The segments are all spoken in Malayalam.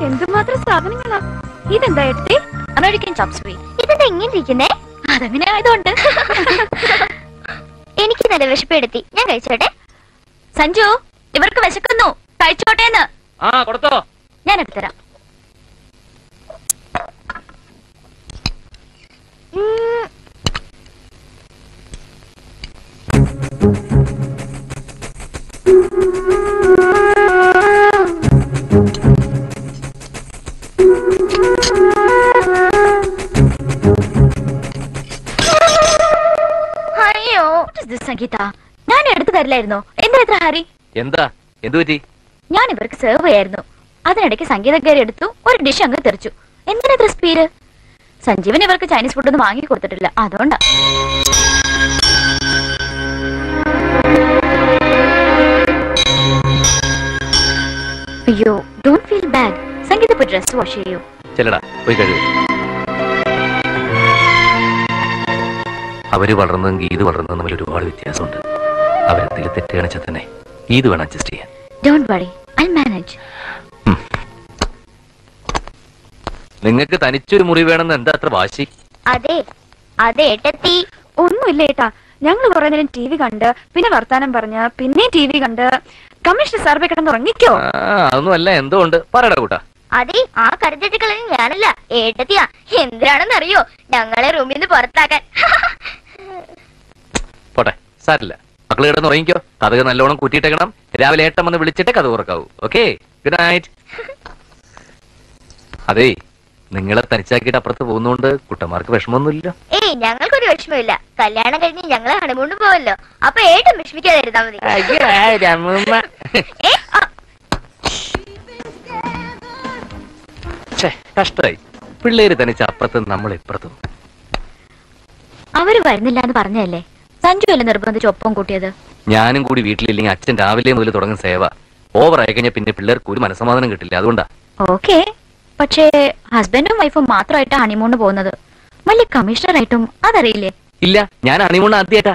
എന്തുമാത്രം സാധനങ്ങളാ ഇതെന്താ എടുത്തേ അമേരിക്കൻ ചോപ്പ് സ്വീ ഇതെന്താ ഇങ്ങനെ ഇരിക്കുന്നേ അതങ്ങനെ ആയതുകൊണ്ട് എനിക്ക് നല്ല വിശപ്പെടുത്തി ഞാൻ കഴിച്ചോട്ടെ സഞ്ജു ഇവർക്ക് വിശക്കുന്നു കഴിച്ചോട്ടേന്ന് ആ കൊടുത്തോ ഞാൻ എടുത്തരാം ഉം. അയ്യോ what is this, സംഗീത ഞാൻ എടുത്തു തരില്ലായിരുന്നോ എന്താ ഇത്ര ഹരി എന്താ എന്തു പറ്റി ഞാൻ ഇവർക്ക് സെർവ് ചെയ്യായിരുന്നു അതിനിടയ്ക്ക് സംഗീതക്കാരി എടുത്തു ഒരു ഡിഷ് അങ്ങ് തെറിച്ചു എന്തിനാ ഇത്ര സ്പീഡ് സഞ്ജീവൻ ഇവർക്ക് ചൈനീസ് ഫുഡ് ഒന്നും വാങ്ങി കൊടുത്തിട്ടില്ല അതുകൊണ്ടാ അയ്യോ ഡോണ്ട് ഫീൽ ബാഡ് സംഗീത പോയി ഡ്രസ് വാഷ് ചെയ്യൂ ചെല്ലടാ പോയി കഴിവ് അവര് വളർന്നതും ഗീത് വളർന്നതും തമ്മിൽ ഒരുപാട് വ്യത്യാസമുണ്ട് അവരെന്തെങ്കിലും തെറ്റ് കാണിച്ചാൽ തന്നെ ഗീത് വേണം അഡ്ജസ്റ്റ് ചെയ്യാൻ ഡോണ്ട് വറി ഐ മാനേജ് നിങ്ങൾക്ക് തനിച്ചൊരു മുറി വേണമെന്ന് എന്താ അത്ര വാശി അതെ അതെ ഏട്ടത്തി ഒന്നുമില്ല ഏട്ടാ ഞങ്ങൾ കുറെ നേരം ടി വി കണ്ട് പിന്നെ വർത്താനം പറഞ്ഞ് പിന്നെ ടി വി കണ്ട് കമ്മീഷണർ സർവേ കിടന്ന് ഉറങ്ങിക്കോ ആ, അതൊന്നും അല്ല എന്തോ ഉണ്ട് പറയടാ കൂട്ടാ അതെ ആ കരുതിട്ടുകളെ ഞാനല്ല ഏട്ടത്തിയാ എന്തിനാണെന്ന് അറിയോ ഞങ്ങളെ റൂമിൽ നിന്ന് പുറത്താക്കാൻ പോട്ടെ സാരില്ല മക്കള് കിടന്ന് ഉറങ്ങിക്കോ കഥക് നല്ലോണം കൂട്ടിയിട്ടേക്കണം രാവിലെ ഏട്ടം വന്ന് വിളിച്ചിട്ട് കഥ ഉറക്കാവൂ ഓക്കെ ഗുഡ് നൈറ്റ് അതേ നിങ്ങളെ തനിച്ചാക്കിയിട്ട് അപ്പുറത്ത് പോകുന്നോണ്ട് കുട്ടന്മാർക്ക് വിഷമമൊന്നുമില്ല ഏയ് ഞങ്ങൾക്കൊരു വിഷമമില്ല കല്യാണം കഴിഞ്ഞ് ഞങ്ങളെ ഹണിമൂണ് പോവല്ലോ അപ്പൊ ഏട്ടൻ വിഷമിക്കാതിരുന്നാ മതി ഏ, ആ, ഛേ, കഷ്ടായി പിള്ളേര് തനിച്ച് അപ്പുറത്തും നമ്മൾ ഇപ്പുറത്തും അവര് വരുന്നില്ല എന്ന് പറഞ്ഞല്ലേ സഞ്ജു അല്ലേ നിർബന്ധിച്ച് ഒപ്പം കൂട്ടിയത് ഞാനും കൂടി വീട്ടിലില്ലെങ്കിൽ അച്ഛൻ രാവിലെ മുതൽ തുടങ്ങും സേവ ഓവർ ആയി കഴിഞ്ഞാൽ പിന്നെ പിള്ളേർക്ക് ഒരു മനസ്സമാധാനം കിട്ടില്ല അതുകൊണ്ടാ ഓക്കെ പക്ഷേ ഹസ്ബൻഡും വൈഫും മാത്രമായിട്ട് ഹണിമൂണ് പോകുന്നത് വലിയ കമ്മീഷണറായിട്ടും അതറിയില്ലേ ഇല്ല ഞാൻ അണിമൂണ് ആദ്യമായിട്ടാ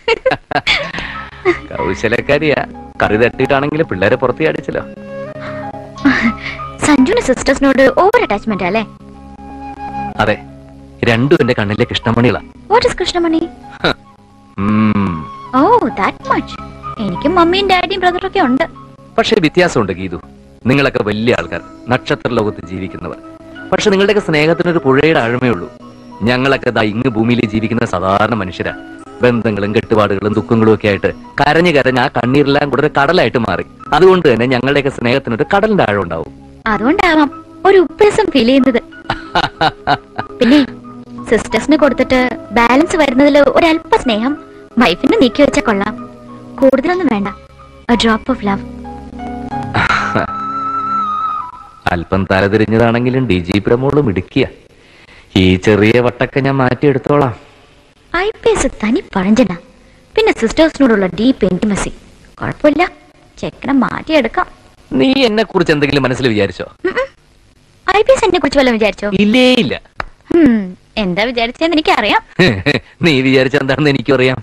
കൗശലക്കാരിയാ കറി തട്ടിയിട്ടാണെങ്കിൽ പിള്ളേരെ പുറത്ത് അടിച്ചല്ലോ സഞ്ജുവിന് സിസ്റ്റേഴ്സിനോട് ഓവർ അറ്റാച്ച്മെന്റ് അല്ലേ അതെ രണ്ടും എന്റെ കണ്ണിലെ കൃഷ്ണമണികളാ വാട്ട് ഇസ് കൃഷ്ണമണി ഉം. ഓ ദാറ്റ് മച്ച് എനിക്കും മമ്മിയും ഡാഡിയും ബ്രദറും ഒക്കെ ഉണ്ട് പക്ഷേ വ്യത്യാസമുണ്ട് ഗീതു നിങ്ങളൊക്കെ വലിയ ആൾക്കാർ നക്ഷത്ര ലോകത്ത് ജീവിക്കുന്നവർ പക്ഷെ നിങ്ങളുടെയൊക്കെ സ്നേഹത്തിനൊരു പുഴയുടെ ആഴമേ ഉള്ളൂ ഞങ്ങളൊക്കെ ദാ ഇങ്ങ് ഭൂമിയിൽ ജീവിക്കുന്ന സാധാരണ മനുഷ്യരാ ബന്ധങ്ങളും കെട്ടുപാടുകളും ദുഃഖങ്ങളും ഒക്കെ ആയിട്ട് കരഞ്ഞു കരഞ്ഞ് ആ കണ്ണീരെല്ലാം കൂടെ ഒരു കടലായിട്ട് മാറി അതുകൊണ്ട് തന്നെ ഞങ്ങളുടെയൊക്കെ സ്നേഹത്തിനൊരു കടലിന്റെ ആഴം ഉണ്ടാവും അതുകൊണ്ടാവാം ഒരു ഉപ്പരസം ഫീൽ ചെയ്യുന്നത് പിന്നെ സിസ്റ്റേഴ്സിന് കൊടുത്തിട്ട് ബാലൻസ് വരുന്നതിൽ ഒരല്പ സ്നേഹം വൈഫിന് നീക്കി വെച്ചാൽ കൊള്ളാം കൂടുതലൊന്നും വേണ്ട ഡ്രോപ്പ് ഓഫ് ലവ് അല്പം തലതിരിഞ്ഞതാണെങ്കിലും ഡി ജി പ്രമോളും ഇടുക്കിയ ഈ ചെറിയ വട്ടൊക്കെ ഞാൻ മാറ്റിയെടുത്തോളാം ഐ പി എസ് തനി പഴഞ്ചന പിന്നെ സിസ്റ്റേഴ്സിനോടുള്ള ഡീപ്പ് ഇന്റിമസി കുഴപ്പമില്ല ചെക്കനെ മാറ്റിയെടുക്കാം നീ എന്നെ കുറിച്ച് എന്തെങ്കിലും മനസ്സിൽ വിചാരിച്ചോ ഐ പി എസ് എന്നെ കുറിച്ച് വല്ലതും വിചാരിച്ചോ ഇല്ലേ ഇല്ല ഉം, എന്താ വിചാരിച്ചെന്ന് എനിക്കറിയാം നീ വിചാരിച്ച എന്താണെന്ന് എനിക്കും അറിയാം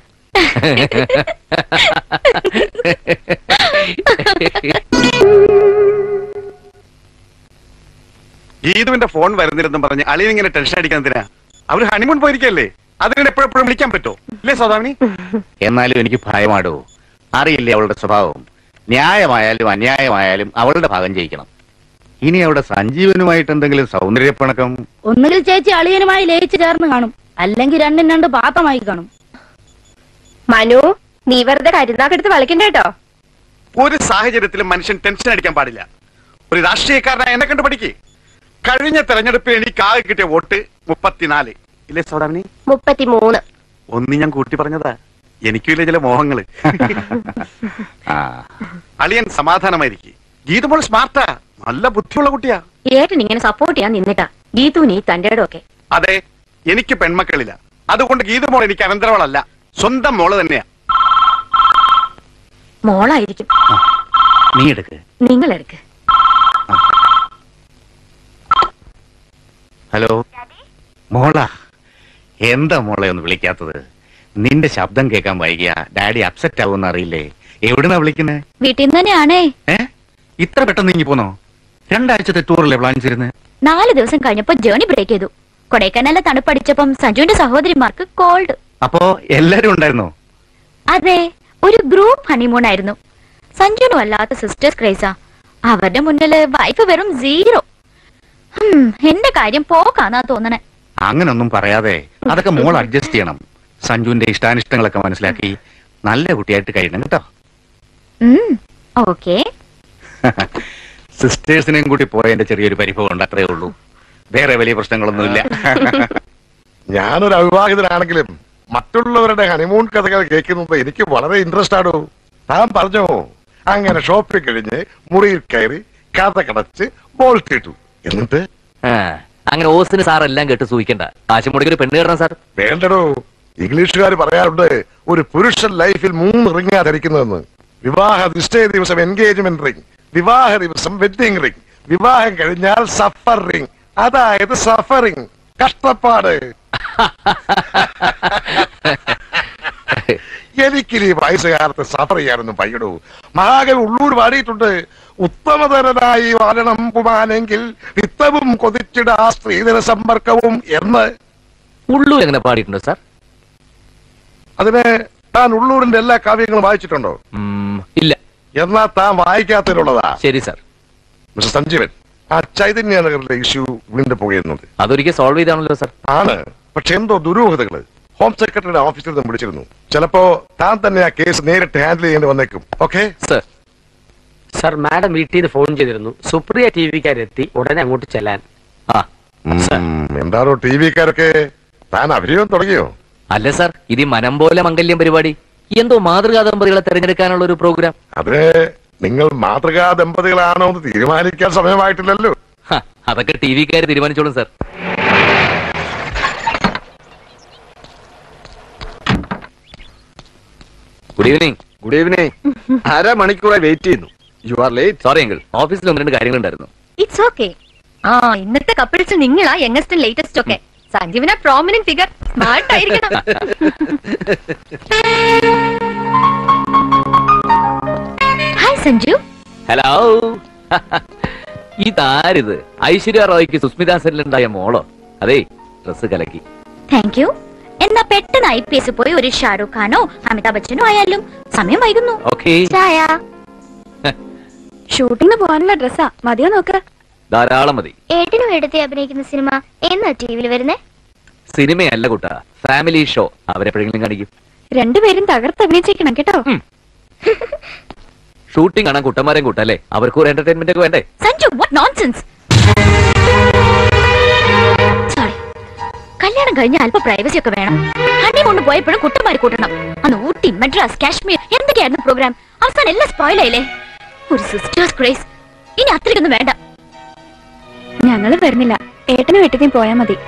ഗീതുവിന്റെ ഫോൺ വരുന്നില്ലെന്നും പറഞ്ഞ് അളിയൻ ഇങ്ങനെ ടെൻഷൻ അടിക്കാൻ എന്തിനാ അവര് ഹണിമൂൺ പോയിരിക്കല്ലേ അതിനെ എപ്പോഴെപ്പോഴും വിളിക്കാൻ പറ്റോ ഇല്ലേ സൗദാമിനി എന്നാലും എനിക്ക് ഭയമാടോ അറിയില്ലേ അവളുടെ സ്വഭാവം ന്യായമായാലും അന്യായമായാലും അവളുടെ ഭാഗം ജയിക്കണം ഇനി അവിടെ സഞ്ജീവനുമായിട്ട് എന്തെങ്കിലും സൗന്ദര്യപ്പിണക്കം ഒന്നുകിൽ ചേച്ചി അളിയനുമായി ലയിച്ചു ചേർന്ന് കാണും അല്ലെങ്കിൽ രണ്ടും രണ്ട് പാത്രമായി കാണും മനു നീ വെറുതെ കരുന്നാക്കെടുത്ത് കളിക്കണ്ട കേട്ടോ ഒരു സാഹചര്യത്തിലും മനുഷ്യൻ ടെൻഷൻ അടിക്കാൻ പാടില്ല ഒരു രാഷ്ട്രീയക്കാരനായ എന്നെ കണ്ട് പഠിക്ക് കഴിഞ്ഞ തെരഞ്ഞെടുപ്പിൽ എനിക്ക് ആകെ കിട്ടിയ വോട്ട് മുപ്പത്തിനാല് ഇല്ലേ സൗദാമിനി മുപ്പത്തിമൂന്ന് ഒന്ന് ഞാൻ കൂട്ടി പറഞ്ഞതാ എനിക്കില്ല ചില മോഹങ്ങള് ആ അളിയൻ സമാധാനമായിരിക്കും ഗീതുമോൾ സ്മാർട്ടാ നല്ല ബുദ്ധിയുള്ള കുട്ടിയാ ഏട്ടൻ ഇങ്ങനെ സപ്പോർട്ട് ചെയ്യാൻ നിന്നിട്ടാ ഗീതു നീ തന്റെ ഒക്കെ അതെ എനിക്ക് പെൺമക്കളില്ല അതുകൊണ്ട് ഗീതുമോൾ എനിക്ക് അനന്തരവളല്ല സ്വന്തം മോള് തന്നെയാ മോളായിരിക്കും നീ എടുക്ക് നിങ്ങൾ എടുക്ക് ഹലോ മോളാ എന്താ മോളെ ഒന്ന് വിളിക്കാത്തത് നിന്റെ ശബ്ദം കേൾക്കാൻ വൈകിയ ഡാഡി അപ്സെറ്റ് ആവുമെന്ന് അറിയില്ലേ എവിടുന്നാ വിളിക്കുന്നേ വീട്ടിൽ നിന്ന് തന്നെയാണേ ഏ ഇത്ര പെട്ടെന്ന് ഇങ്ങി പോന്നോ രണ്ടാഴ്ചത്തെ ടൂറല്ലേ പ്ലാൻ ചെയ്തിരുന്നത് നാല് ദിവസം കഴിഞ്ഞപ്പോ ജേണി ബ്രേക്ക് ചെയ്തു കൊടൈക്കനാലിലെ തണുപ്പടിച്ചപ്പം സഞ്ജുവിന്റെ സഹോദരിമാർക്ക് കോൾഡ് അപ്പോ എല്ലാരും ഉണ്ടായിരുന്നോ അതെ ഒരു ഗ്രൂപ്പ് ഹണിമൂൺ ആയിരുന്നു സഞ്ജുനും അല്ലാത്ത സിസ്റ്റേഴ്സ് ക്രൈസാ അവരുടെ മുന്നില് വൈഫ് വെറും സീറോ ഹും, എന്റെ കാര്യം പോക്കാന്നാ തോന്നണേ അങ്ങനൊന്നും പറയാതെ അതൊക്കെ മോൾ അഡ്ജസ്റ്റ് ചെയ്യണം സഞ്ജുവിന്റെ ഇഷ്ടാനിഷ്ടങ്ങളൊക്കെ മനസ്സിലാക്കി നല്ല കുട്ടിയായിട്ട് കഴിയണം കേട്ടോ ഓക്കെ സിസ്റ്റേഴ്സിനെയും കൂട്ടി പോയതിന്റെ ചെറിയൊരു പരിഭവം ഉണ്ട് അത്രേ ഉള്ളൂ വേറെ വലിയ പ്രശ്നങ്ങളൊന്നുമില്ല ഞാനൊരു അവിവാഹിതനാണെങ്കിലും മറ്റുള്ളവരുടെ ഹണിമൂൺ കഥകൾ കേൾക്കുന്നത് എനിക്ക് വളരെ ഇൻട്രസ്റ്റ് ആണോ താൻ പറഞ്ഞോ അങ്ങനെ ഷോപ്പിൽ കഴിഞ്ഞ് മുറിയിൽ കയറി കഥ കടച്ച് ബോൾട്ടിട്ടു എന്നിട്ട് ആ, അങ്ങനെ ഓസിന് സാർ എല്ലാം കേട്ട് സൂഹിക്കണ്ട കാശ് മുടക്കി ഒരു പെണ്ണ് കയറണം സാർ വേണ്ടടോ ഇംഗ്ലീഷുകാർ പറയാറുണ്ട് ഒരു പുരുഷൻ ലൈഫിൽ മൂന്ന് റിങ്ങാ ധരിക്കുന്നതെന്ന് വിവാഹ നിശ്ചയ ദിവസം എൻഗേജ്മെന്റ് റിംഗ് വിവാഹ ദിവസം വെഡിങ് റിംഗ് വിവാഹം കഴിഞ്ഞാൽ സഫർ റിംഗ് അതായത് സഫറിംഗ് കഷ്ടപ്പാട് എനിക്കിനി വയസ്സുകാലത്ത് സഫർ ചെയ്യാനൊന്നും പയ്യടൂ മഹാകവി ഉള്ളൂർ പാടിയിട്ടുണ്ട് ഉത്തമതരനായി വാഴണം പുമാനെങ്കിൽ വിത്തവും കൊതിച്ചിട സ്ത്രീധന സമ്പർക്കവും എന്ന് ഉള്ളൂർ എങ്ങനെ പാടിയിട്ടുണ്ടോ സാർ അതിന് താൻ ഉള്ളൂരിന്റെ എല്ലാ കാവ്യങ്ങളും വായിച്ചിട്ടുണ്ടോ ഉം, ഇല്ല എന്നാ താൻ വായിക്കാത്തതിനുള്ളതാ ശരി സാർ മിസ്റ്റർ സഞ്ജീവൻ ആ ചൈതന്യ നഗറിലെ ഇഷ്യൂ വീണ്ടും പുകയുന്നുണ്ട് അതൊരിക്കൽ സോൾവ് ചെയ്താണല്ലോ സാർ ആണ് പക്ഷെ എന്തോ ദുരൂഹതകള് ഹോം സെക്രട്ടറിയുടെ ഓഫീസിൽ നിന്ന് വിളിച്ചിരുന്നു ചിലപ്പോ താൻ തന്നെ ആ കേസ് നേരിട്ട് ഹാൻഡിൽ ചെയ്യേണ്ടി വന്നേക്കും ഓക്കെ സാർ സർ മാഡം വീട്ടിൽ നിന്ന് ഫോൺ ചെയ്തിരുന്നു സുപ്രിയ ടി വിക്കാരെത്തി ഉടനെ അങ്ങോട്ട് ചെല്ലാൻ ആ എന്താണോ ടി വിക്കാരൊക്കെ താൻ അഭിനയം തുടങ്ങിയോ അല്ല സാർ ഇത് ഈ മനം പോലെ മംഗല്യം പരിപാടി എന്തോ മാതൃകാ ദമ്പതികളെ തെരഞ്ഞെടുക്കാനുള്ള ഒരു പ്രോഗ്രാം അതിന് നിങ്ങൾ മാതൃകാ ദമ്പതികളാണോ എന്ന് തീരുമാനിക്കാൻ സമയമായിട്ടില്ലല്ലോ ഹ, അതൊക്കെ ടി വിക്കാർ തീരുമാനിച്ചോളും sir good evening good evening അര മണിക്കൂറായി വെയിറ്റ് ചെയ്യുന്നു you are late sorry uncle ഓഫീസിൽ ഒന്ന് രണ്ട് കാര്യങ്ങളുണ്ടായിരുന്നു ഇറ്റ്സ് ഓക്കെ ആ ഇന്നത്തെ കപ്പിൾസ് നിങ്ങളാ യങ്ങസ്റ്റ് ലേറ്റസ്റ്റ് ഒക്കെ സഞ്ജീവന പ്രോമിനന്റ് ഫിഗർ സ്മാർട്ട് ആയിരിക്കണം ഹായ് സഞ്ജു ഹലോ ഇതാരിത് ഐശ്വര്യ റോയ്ക്ക് സുസ്മിത സെല്ലുണ്ടായ മോളോ അതെ ഡ്രസ് കലക്കി താങ്ക് യു എന്നാ പെട്ടെന്ന് ഐ പി എസ് പോയി ഒരു ഷാരൂഖ് ഖാനോ അമിതാഭ് ബച്ചനോ ആയാലും സമയം വൈകുന്നു ഓക്കെ ചായ ഷൂട്ടിങ്ങിന് പോകാനുള്ള ഡ്രസ്സാ മതിയോ നോക്ക് ധാരാളം മതി ഏട്ടനും എടുത്ത് അഭിനയിക്കുന്ന സിനിമ എന്നാ ടി വിയിൽ വരുന്നേ സിനിമയല്ല കുട്ടാ ഫാമിലി ഷോ അവരെപ്പോഴെങ്കിലും കാണിക്കും രണ്ടുപേരും തകർത്ത് അഭിനയിച്ചേക്കണം കേട്ടോ ഷൂട്ടിംഗ് കാണാൻ കുട്ടന്മാരെയും കൂട്ടല്ലേ അവർക്ക് ഒരു എന്റർടൈൻമെന്റ് ഒക്കെ വേണ്ടേ സഞ്ജു വാട്ട് നോൺസെൻസ് സോറി കല്യാണം കഴിഞ്ഞ അല്പ പ്രൈവസി ഒക്കെ വേണം ഹണി കൊണ്ട് പോയപ്പോഴും കുട്ടന്മാര് കൂട്ടണം അന്ന് ഊട്ടി മദ്രാസ് കാശ്മീർ എന്തൊക്കെയായിരുന്നു പ്രോഗ്രാം അവസാനം എല്ലാം സ്പോയിൽ ആയില്ലേ ഒരു സിസ്റ്റേഴ്സ് ക്രേസ് ഇനി അത്രയ്ക്കൊന്നും വേണ്ട ഞങ്ങള് വരുന്നില്ല ഏട്ടന് വീട്ടിൽ നീ പോയാ മതി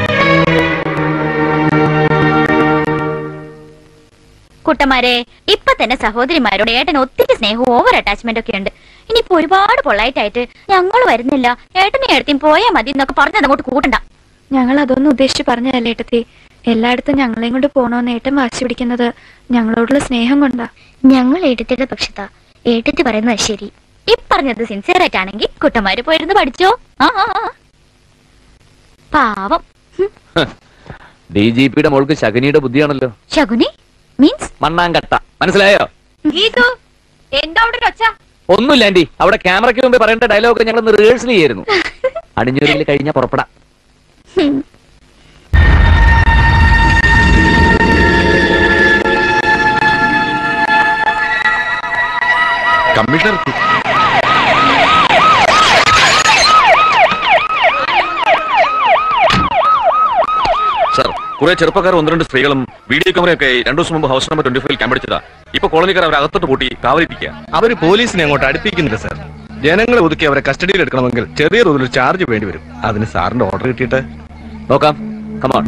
കുട്ടന്മാരെ ഇപ്പൊ തന്നെ സഹോദരിമാരോട് ഏട്ടൻ ഒത്തിരി സ്നേഹവും ഓവർ അറ്റാച്ച്മെന്റ് ഒക്കെ ഉണ്ട് ഇനിയിപ്പോ ഒരുപാട് പൊള്ളായിട്ട് ആയിട്ട് ഞങ്ങൾ വരുന്നില്ല ഏട്ടനെ ഏടത്തിയും പോയാ മതി എന്നൊക്കെ പറഞ്ഞത് അങ്ങോട്ട് കൂട്ടണ്ട ഞങ്ങൾ അതൊന്നും ഉദ്ദേശിച്ച് പറഞ്ഞതല്ലേ ഏട്ടത്തി എല്ലായിടത്തും ഞങ്ങളെയും കൊണ്ട് പോണോന്ന് ഏട്ടൻ വാശി പിടിക്കുന്നത് ഞങ്ങളോടുള്ള സ്നേഹം കൊണ്ടാ ഞങ്ങൾ ഏട്ടത്തിയുടെ പക്ഷത്താ ഏട്ടത്തി പറയുന്നത് ശരി ഈ പറഞ്ഞത് സിൻസിയർ ആയിട്ടാണെങ്കിൽ കുട്ടന്മാര് പോയിരുന്ന് പഠിച്ചോ ആ ആ, ആ. പാവം ഡി ജി പിയുടെ മോൾക്ക് ശകുനിയുടെ ബുദ്ധിയാണല്ലോ ശകുനി മീൻസ് മണ്ണാങ്കട്ട മനസ്സിലായോ ഗീതു എന്താ അവിടെ ഒച്ച ഒന്നുമില്ല ആന്റി അവിടെ ക്യാമറയ്ക്ക് മുമ്പ് പറയേണ്ട ഡയലോഗ് ഞങ്ങൾ ഒന്ന് റിഹേഴ്സൽ ചെയ്യായിരുന്നു അണിഞ്ഞൂരിൽ കഴിഞ്ഞ പുറപ്പെടാം കമ്മീഷണർ സർ കുറെ ചെറുപ്പക്കാർ ഒന്ന് രണ്ട് സ്ത്രീകളും വീഡിയോ ക്യാമറയൊക്കെ രണ്ടു ദിവസം മുമ്പ് house number twenty five camp അടിച്ചതാ ഇപ്പൊ കോളനിക്കാർ അവരെ അകത്തോട്ട് പൂട്ടി കാവലിരിക്കുക അവര് പോലീസിനെ അങ്ങോട്ട് അടുപ്പിക്കുന്നില്ല സർ ജനങ്ങളെ ഒതുക്കി അവരെ കസ്റ്റഡിയിൽ എടുക്കണമെങ്കിൽ ചെറിയ തോതിൽ ചാർജ് വേണ്ടി വരും അതിന് സാറിന്റെ ഓർഡർ കിട്ടിയിട്ട് നോക്കാം കമോൺ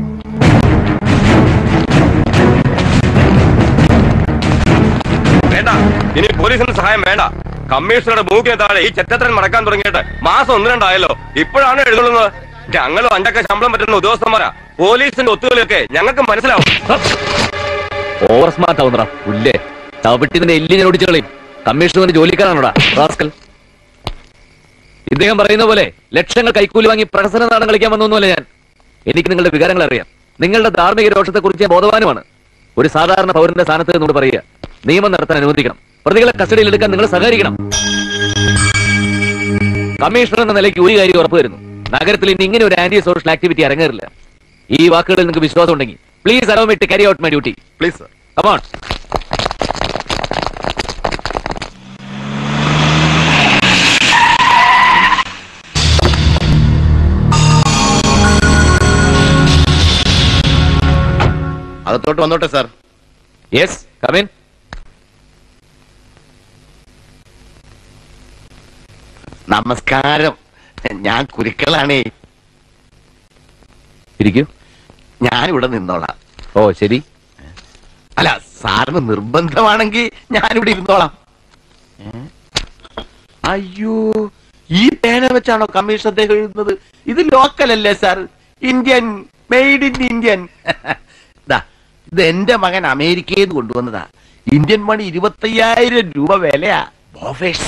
വേണ്ട ഇനി പോലീസിന്റെ സഹായം വേണ്ട കമ്മീഷണറുടെ മൂക്കിന് താഴെ ഈ ചെറ്റത്രൻ മടക്കാൻ തുടങ്ങിയിട്ട് മാസം ഒന്ന് രണ്ടായല്ലോ ഇപ്പോഴാണ് എഴുതുന്നത് ഞങ്ങളും അഞ്ചൊക്കെ ശമ്പളം പറ്റുന്ന ഉദ്യോഗസ്ഥന്മാരാ പോലീസിന്റെ ഒത്തുകളിയൊക്കെ ഞങ്ങൾക്ക് മനസ്സിലാവും ഓവർ സ്മാർട്ട് ആവുന്നടാ പുല്ലേ ചവിട്ടി നിന്റെ എല്ലിനെ ഒടിച്ചു കളയും കമ്മീഷണറിന് ജോലിക്കാരാണോടാ റാസ്കൽ ഇദ്ദേഹം പറയുന്ന പോലെ ലക്ഷങ്ങൾ കൈക്കൂലി വാങ്ങി പ്രഹസന നാടകം കളിക്കാൻ വന്നൊന്നുമല്ല ഞാൻ എനിക്ക് നിങ്ങളുടെ വികാരങ്ങൾ അറിയാം നിങ്ങളുടെ ധാർമ്മിക രോഷത്തെ കുറിച്ച് ഞാൻ ബോധവാനുമാണ് ഒരു സാധാരണ പൗരന്റെ സ്ഥാനത്ത് നിന്നോട് പറയുക നിയമം നടത്താൻ അനുവദിക്കണം പ്രതികളെ കസ്റ്റഡിയിൽ എടുക്കാൻ നിങ്ങൾ സഹകരിക്കണം കമ്മീഷണർ എന്ന നിലയ്ക്ക് ഒരു കാര്യം ഉറപ്പു വരുന്നു നഗരത്തിൽ ഇനി ഇങ്ങനെ ഒരു ആന്റി സോഷ്യൽ ആക്ടിവിറ്റി അരങ്ങേറില്ല ഈ വാക്കുകളിൽ നിങ്ങൾക്ക് വിശ്വാസം ഉണ്ടെങ്കിൽ please allow me to carry out my duty please sir come on അകത്തോട്ട് വന്നോട്ടെ സാർ യെസ് കമിൻ നമസ്കാരം ഞാൻ കുരുക്കളാണേ ഇരിക്കൂ ഞാനിവിടെ നിന്നോളാം ഓ ശരി അല്ല സാറിന് നിർബന്ധമാണെങ്കിൽ ഞാനിവിടെ ഇരുന്നോളാം ഏ? അയ്യോ ഈ പേന വെച്ചാണോ കമ്മീഷൻ അദ്ദേഹം എഴുതുന്നത് ഇത് ലോക്കൽ അല്ലേ sir Indian made in Indian ദാ, ഇത് എന്റെ മകൻ അമേരിക്കയിൽ നിന്ന് കൊണ്ടുവന്നതാ ഇന്ത്യൻ മണി ഇരുപത്തയ്യായിരം രൂപ വിലയാ ബോഫേഴ്സ്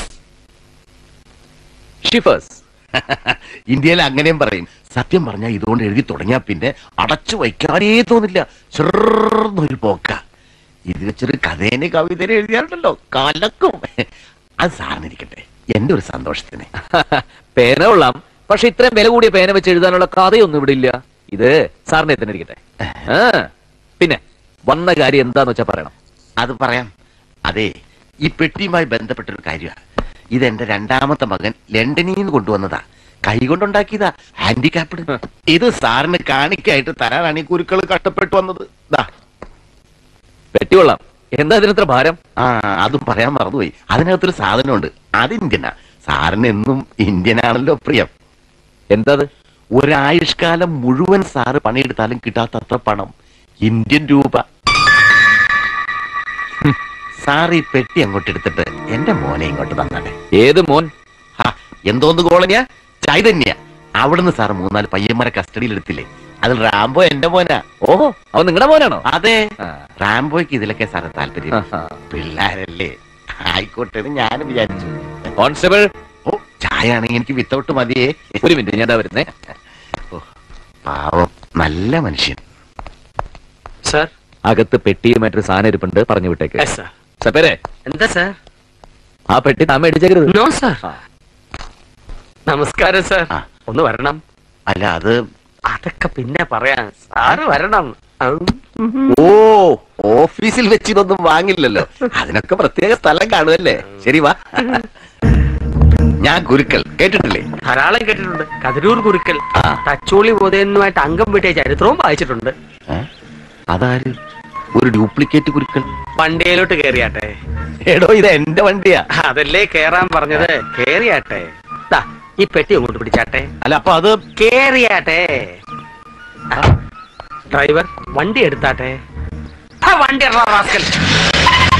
ഷിഫേഴ്സ് ഇന്ത്യയിൽ അങ്ങനെയും പറയും സത്യം പറഞ്ഞാൽ ഇതുകൊണ്ട് എഴുതി തുടങ്ങിയാ പിന്നെ അടച്ചു വയ്ക്കാനേ തോന്നില്ല ചെറുന്നൊരു പോക്ക ഇത് വെച്ചൊരു കഥേനെ കവിതനെ എഴുതിയാലുണ്ടല്ലോ കലക്കും അത് സാറിനിരിക്കട്ടെ എന്റെ ഒരു സന്തോഷത്തിന് പേന കൊള്ളാം പക്ഷെ ഇത്രയും വില കൂടിയ പേന വെച്ച് എഴുതാനുള്ള കഥയൊന്നും ഇവിടെ ഇല്ല ഇത് സാറിനെ തന്നെ ഇരിക്കട്ടെ ആ, പിന്നെ വന്ന കാര്യം എന്താന്ന് വെച്ചാ പറയണം അത് പറയാം അതെ ഈ പെട്ടിയുമായി ബന്ധപ്പെട്ടൊരു കാര്യമാണ് ഇത് എന്റെ രണ്ടാമത്തെ മകൻ ലണ്ടനിൽ നിന്ന് കൊണ്ടുവന്നതാ കൈ കൊണ്ടുണ്ടാക്കിയതാ ഹാൻഡിക്യാപ്ഡ് ഇത് സാറിന് കാണിക്കായിട്ട് തരാനാണ് ഈ കുരുക്കൾ കഷ്ടപ്പെട്ടു വന്നത് ദാ പെട്ടി കൊള്ളാം എന്താ ഇതിനത്ര ഭാരം ആ അതും പറയാൻ മറന്നുപോയി അതിനകത്തൊരു സാധനമുണ്ട് അത് ഇന്ത്യനാ സാറിന് എന്നും ഇന്ത്യനാണല്ലോ പ്രിയം എന്താ അത് ഒരായുഷ്കാലം മുഴുവൻ സാറ് പണിയെടുത്താലും കിട്ടാത്തത്ര പണം ഇന്ത്യൻ രൂപ ഹും, സാർ ഈ പെട്ടി അങ്ങോട്ട് എടുത്തിട്ട് എന്റെ മോനെ ഇങ്ങോട്ട് തന്നാട്ടെ ഏത് മോൻ ഹാ, എന്തോന്ന് കോളനിയാ ചൈതന്യ അവിടുന്ന് സാർ മൂന്നാല് പയ്യന്മാരെ കസ്റ്റഡിയിൽ എടുത്തില്ലേ അതിൽ റാംബോ എന്റെ മോനാ ഓഹോ അവൻ നിങ്ങളുടെ മോനാണോ അതെ ആ. റാംബോയ്ക്ക് ഇതിലൊക്കെ സാറ് താല്പര്യം ആഹാ. പിള്ളേരല്ലേ ആയിക്കോട്ടെ എന്ന് ഞാനും വിചാരിച്ചു കോൺസ്റ്റബിൾ ഓ ചായ ആണെങ്കിൽ എനിക്ക് വിത്തൗട്ട് മതിയേ ഒരു മിനിറ്റ് ഞാൻ ദാ വരുന്നേ പാവം നല്ല മനുഷ്യൻ സാർ അകത്ത് പെട്ടിയുമായിട്ടൊരു സാധനം ഇരിപ്പുണ്ട് പറഞ്ഞു വിട്ടേക്ക് യെസ് സാർ സപ്പേരെ എന്താ സാർ ആ പെട്ടി താൻ മേടിച്ചേക്കരുത് നോ സാർ നമസ്കാരം സാർ ആ. ഒന്ന് വരണം അല്ല അത് അതൊക്കെ പിന്നെ പറയാം സാറ് വരണം ഉം. ഓ ഓഫീസിൽ വെച്ച് ഇതൊന്നും വാങ്ങില്ലല്ലോ അതിനൊക്കെ പ്രത്യേക സ്ഥലം കാണുമല്ലേ ശരി വാ ഞാൻ ഗുരുക്കൾ കേട്ടിട്ടില്ലേ ധാരാളം കേട്ടിട്ടുണ്ട് കതിരൂർ കുരുക്കൽ ആ. തച്ചോളി ബോധനുമായിട്ട് അംഗം വിട്ടിയ ചരിത്രവും വായിച്ചിട്ടുണ്ട് ഏ? അതാര് ഒരു ഡ്യൂപ്ലിക്കേറ്റ് കുരുക്കൾ വണ്ടിയിലോട്ട് കേറിയാട്ടെ എടോ ഇത് എന്റെ വണ്ടിയാ അതല്ലേ കേറാൻ പറഞ്ഞത് കേറിയാട്ടെ ദാ, ഈ പെട്ടി അങ്ങോട്ട് പിടിച്ചാട്ടെ അല്ല അപ്പൊ അത് കേറിയാട്ടെ ആ, ഡ്രൈവർ വണ്ടി എടുത്താട്ടെ ആ വണ്ടി ഇടറാ റാസ്കൽ